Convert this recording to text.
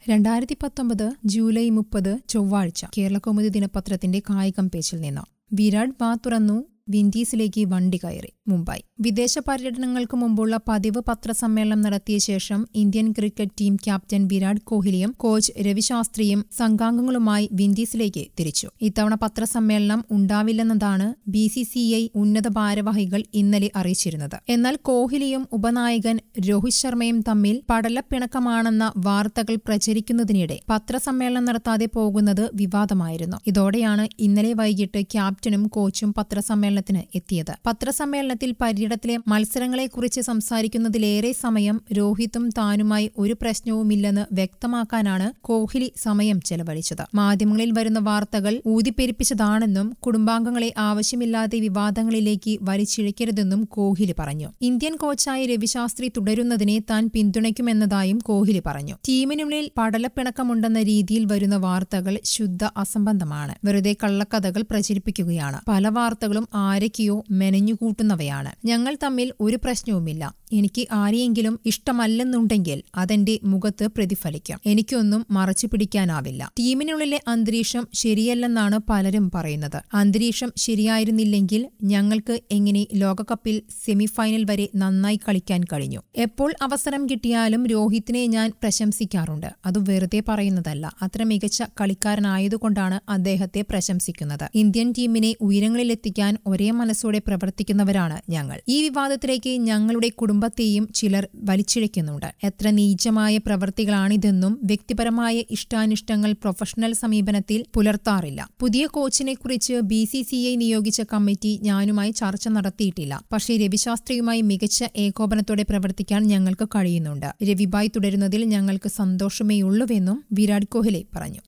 രണ്ടായിരത്തി പത്തൊമ്പത് ജൂലൈ മുപ്പത് ചൊവ്വാഴ്ച കേരളകൗമുദി ദിനപത്രത്തിന്റെ കായികം പേജിൽ നിന്ന് വിരാട് വാ തുറന്നു വിൻഡീസിലേക്ക് വണ്ടി കയറി മുംബൈ വിദേശ പര്യടനങ്ങൾക്ക് മുമ്പുള്ള പതിവ് പത്രസമ്മേളനം നടത്തിയ ശേഷം Indian cricket team captain Virat കോഹ്ലിയും കോച്ച് രവിശാസ്ത്രിയും സംഘാംഗങ്ങളുമായി വിൻഡീസിലേക്ക് തിരിച്ചു ഇത്തവണ പത്രസമ്മേളനം ഉണ്ടാവില്ലെന്നതാണ് ബി സി സി ഐ ഉന്നത ഭാരവാഹികൾ ഇന്നലെ അറിയിച്ചിരുന്നത് എന്നാൽ കോഹ്ലിയും ഉപനായകൻ രോഹിത് ശർമ്മയും തമ്മിൽ പടലപ്പിണക്കമാണെന്ന വാർത്തകൾ പ്രചരിക്കുന്നതിനിടെ പത്രസമ്മേളനം നടത്താതെ പോകുന്നത് വിവാദമായിരുന്നു ഇതോടെയാണ് ഇന്നലെ വൈകിട്ട് ക്യാപ്റ്റനും കോച്ചും പത്രസമ്മേളനത്തിന് എത്തിയത് പത്രസമ്മേളനത്തിൽ പര്യടനത്തിലെ മത്സരങ്ങളെക്കുറിച്ച് സംസാരിക്കുന്നതിലേറെ സമയം രോഹിത്തും താനുമായി ഒരു പ്രശ്നവുമില്ലെന്ന് വ്യക്തമാക്കാനാണ് കോഹ്ലി സമയം ചെലവഴിച്ചത് മാധ്യമങ്ങളിൽ വരുന്ന വാർത്തകൾ ഊതിപ്പെരിപ്പിച്ചതാണെന്നും കുടുംബാംഗങ്ങളെ ആവശ്യമില്ലാതെ വിവാദങ്ങളിലേക്ക് വലിച്ചിഴക്കരുതെന്നും കോഹ്ലി പറഞ്ഞു ഇന്ത്യൻ കോച്ചായി രവിശാസ്ത്രി തുടരുന്നതിനെ താൻ പിന്തുണയ്ക്കുമെന്നതായും കോഹ്ലി പറഞ്ഞു ടീമിനുള്ളിൽ പടലപ്പിണക്കമുണ്ടെന്ന രീതിയിൽ വരുന്ന വാർത്തകൾ ശുദ്ധ അസംബന്ധമാണ് വെറുതെ കള്ളക്കഥകൾ പ്രചരിപ്പിക്കുകയാണ് പല വാർത്തകളും ആരൊക്കെയോ മെനഞ്ഞുകൂട്ടുന്നവയാണ് ഞങ്ങൾ തമ്മിൽ ഒരു പ്രശ്നവുമില്ല എനിക്ക് ആരെയെങ്കിലും ഇഷ്ടമല്ലെന്നുണ്ടെങ്കിൽ അതെന്റെ മുഖത്ത് പ്രതിഫലിക്കും എനിക്കൊന്നും മറച്ചു പിടിക്കാനാവില്ല ടീമിനുള്ളിലെ അന്തരീക്ഷം ശരിയല്ലെന്നാണ് പലരും പറയുന്നത് അന്തരീക്ഷം ശരിയായിരുന്നില്ലെങ്കിൽ ഞങ്ങൾക്ക് എങ്ങനെ ലോകകപ്പിൽ സെമിഫൈനൽ വരെ നന്നായി കളിക്കാൻ കഴിഞ്ഞു എപ്പോൾ അവസരം കിട്ടിയാലും രോഹിത്തിനെ ഞാൻ പ്രശംസിക്കാറുണ്ട് അത് വെറുതെ പറയുന്നതല്ല അത്ര മികച്ച കളിക്കാരനായതുകൊണ്ടാണ് അദ്ദേഹത്തെ പ്രശംസിക്കുന്നത് ഇന്ത്യൻ ടീമിനെ ഉയരങ്ങളിലെത്തിക്കാൻ ഒരേ മനസ്സോടെ പ്രവർത്തിക്കുന്നവരാണ് ഞങ്ങൾ ഈ വിവാദത്തിലേക്ക് ഞങ്ങളുടെ കുടുംബത്തെയും ചിലർ വലിച്ചിഴയ്ക്കുന്നുണ്ട് എത്ര നീചമായ പ്രവൃത്തികളാണിതെന്നും വ്യക്തിപരമായ ഇഷ്ടാനിഷ്ടങ്ങൾ പ്രൊഫഷണൽ സമീപനത്തിൽ പുലർത്താറില്ല പുതിയ കോച്ചിനെ കുറിച്ച് ബി സി സി ഐ നിയോഗിച്ച കമ്മിറ്റി ഞാനുമായി ചർച്ച നടത്തിയിട്ടില്ല പക്ഷേ രവിശാസ്ത്രിയുമായി മികച്ച ഏകോപനത്തോടെ പ്രവർത്തിക്കാൻ ഞങ്ങൾക്ക് കഴിയുന്നുണ്ട് രവിബായ് തുടരുന്നതിൽ ഞങ്ങൾക്ക് സന്തോഷമേയുള്ളൂവെന്നും വിരാട് കോഹ്ലി പറഞ്ഞു